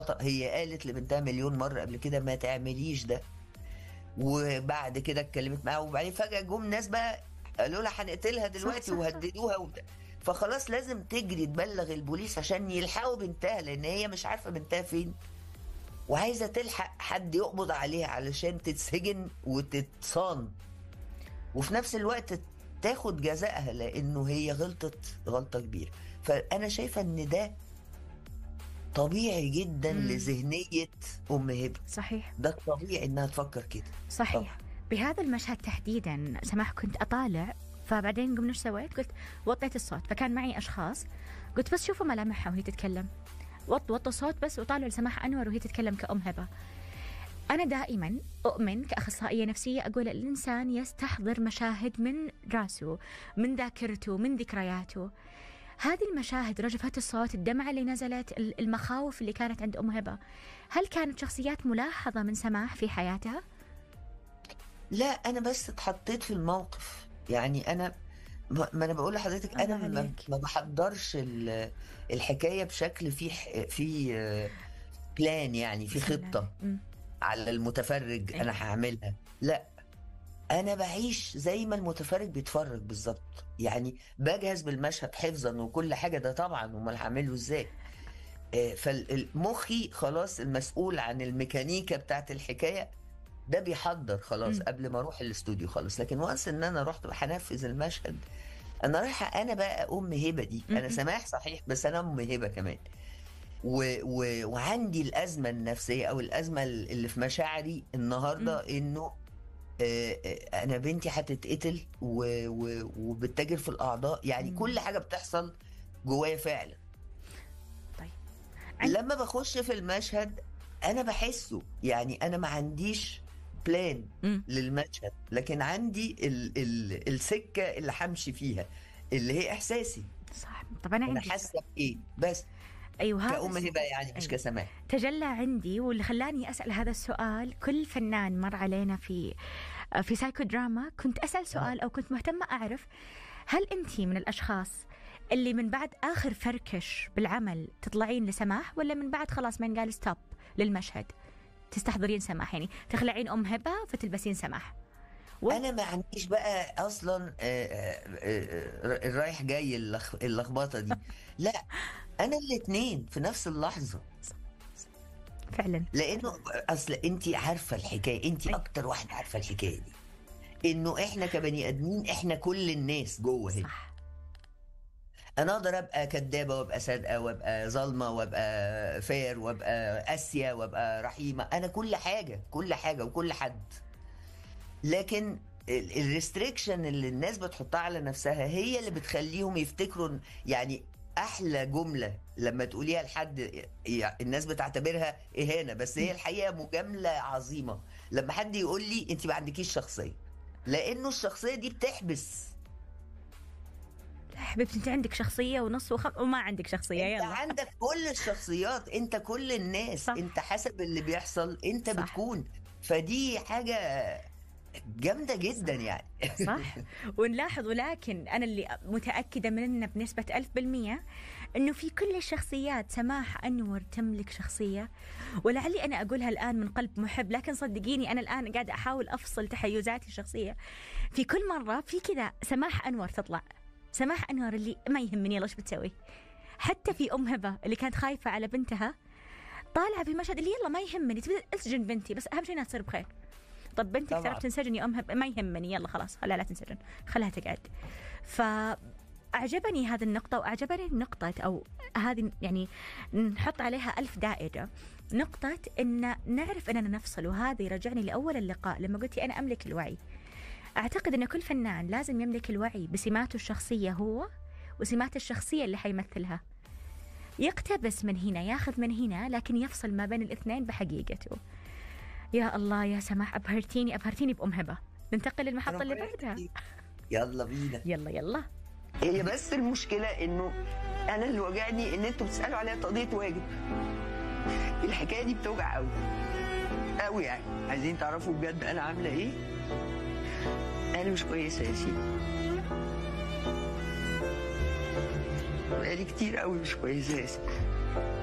هي قالت لبنتها مليون مرة قبل كده ما تعمليش ده وبعد كده اتكلمت معاها وبعدين فجأة جم ناس بقى قالوا لها هنقتلها دلوقتي صح، صح. وهددوها وبتاع فخلاص لازم تجري تبلغ البوليس عشان يلحقوا بنتها لان هي مش عارفة بنتها فين وعايزة تلحق حد يقبض عليها علشان تتسجن وتتصان وفي نفس الوقت تاخد جزائها لانه هي غلطت غلطة كبيرة فانا شايفة ان ده طبيعي جدا مم. لذهنية ام هبه صحيح ده طبيعي انها تفكر كده صحيح بهذا المشهد تحديدا سماح كنت اطالع فبعدين قمنا ايش سويت؟ قلت وطيت الصوت فكان معي اشخاص قلت بس شوفوا ملامحها وهي تتكلم وط وط الصوت بس وطالعوا لسماح انور وهي تتكلم كأم هبه أنا دائما أؤمن كأخصائية نفسية أقول الإنسان يستحضر مشاهد من راسه من ذاكرته من ذكرياته هذه المشاهد رجفات الصوت الدمعة اللي نزلت ال- المخاوف اللي كانت عند أم هبة هل كانت شخصيات ملاحظة من سماح في حياتها؟ لا انا بس اتحطيت في الموقف يعني انا ما ما انا بقول لحضرتك انا الله ما, عليك. ما بحضرش ال- الحكايه بشكل في ح- في آه، بلان يعني في بسم الله. خطه مم. على المتفرج أيوة. انا هعملها لا انا بعيش زي ما المتفرج بيتفرج بالظبط يعني بجهز بالمشهد حفظا وكل حاجه ده طبعا امال هعمله ازاي آه، فالمخي خلاص المسؤول عن الميكانيكا بتاعت الحكايه ده بيحضر خلاص مم. قبل ما اروح الاستوديو خالص لكن وانس ان انا رحت هنفذ المشهد انا رايحه انا بقى ام هبه دي انا مم. سماح صحيح بس انا ام هبه كمان و و وعندي الازمه النفسيه او الازمه اللي في مشاعري النهارده انه آه، آه، انا بنتي هتتقتل و- و- وبتتاجر في الاعضاء يعني مم. كل حاجه بتحصل جوايا فعلا طيب عن- لما بخش في المشهد انا بحسه يعني انا ما عنديش بلان مم. للمشهد لكن عندي ال ال السكه اللي همشي فيها اللي هي احساسي صح طب أنا انا عندي حاسه بايه بس أيوه هذا كأم الس- هبه يعني مش أيوة. كسماح تجلى عندي واللي خلاني أسأل هذا السؤال كل فنان مر علينا في في سايكو دراما كنت أسأل سؤال أو كنت مهتمة أعرف هل أنت من الأشخاص اللي من بعد آخر فركش بالعمل تطلعين لسماح ولا من بعد خلاص من قال ستوب للمشهد تستحضرين سماح يعني تخلعين أم هبة فتلبسين سماح و- انا ما عنديش بقى اصلا آه، آه، آه، الرايح جاي اللخ- اللخبطه دي لا انا الاثنين في نفس اللحظه فعلا لانه اصل انت عارفه الحكايه انت أيوة. اكتر واحده عارفه الحكايه دي انه احنا كبني ادمين احنا كل الناس جوه هنا صح انا اقدر ابقى كدابه وابقى صادقه وابقى ظالمه وابقى فير وابقى قاسيه وابقى رحيمه انا كل حاجه كل حاجه وكل حد لكن الريستريكشن اللي الناس بتحطها على نفسها هي اللي بتخليهم يفتكروا إن- يعني احلى جمله لما تقوليها لحد ي- الناس بتعتبرها اهانه بس هي الحقيقه مجامله عظيمه لما حد يقول لي انت ما عندكيش شخصيه لانه الشخصيه دي بتحبس لا حبيبتي أنت عندك شخصية ونص وخم... وما عندك شخصية انت يلا عندك كل الشخصيات انت كل الناس صح. صح. انت حسب اللي بيحصل انت صح. صح. بتكون فدي حاجة جامدة جدا يعني صح ونلاحظ ولكن أنا اللي متأكدة منه بنسبة ألف بالمية أنه في كل الشخصيات سماح أنور تملك شخصية ولعلي أنا أقولها الآن من قلب محب لكن صدقيني أنا الآن قاعدة أحاول أفصل تحيزاتي الشخصية في كل مرة في كذا سماح أنور تطلع سماح أنور اللي ما يهمني يلا ايش بتسوي حتى في أم هبة اللي كانت خايفة على بنتها طالعة في مشهد اللي يلا ما يهمني تبي اسجن بنتي بس أهم شيء إنها تصير بخير طب بنتك ترى طبعاً. بتنسجن يا أمها ما يهمني يلا خلاص لا لا تنسجن خلها تقعد فأعجبني هذه النقطة وأعجبني نقطة أو هذه يعني نحط عليها ألف دائرة نقطة إن نعرف أننا نفصل وهذا يرجعني لأول اللقاء لما قلتي أنا أملك الوعي أعتقد أن كل فنان لازم يملك الوعي بسماته الشخصية هو وسمات الشخصية اللي حيمثلها يقتبس من هنا ياخذ من هنا لكن يفصل ما بين الاثنين بحقيقته يا الله يا سماح أبهرتيني أبهرتيني بأم هبة ننتقل للمحطة اللي بعدها يلا بينا يلا يلا هي بس المشكلة انه انا اللي وجعني ان انتوا بتسألوا عليها قضية واجب الحكاية دي بتوجع قوي قوي يعني عايزين تعرفوا بجد انا عاملة ايه انا مش كويسة يا سيدي بقالي كتير قوي مش كويسة يا سيدي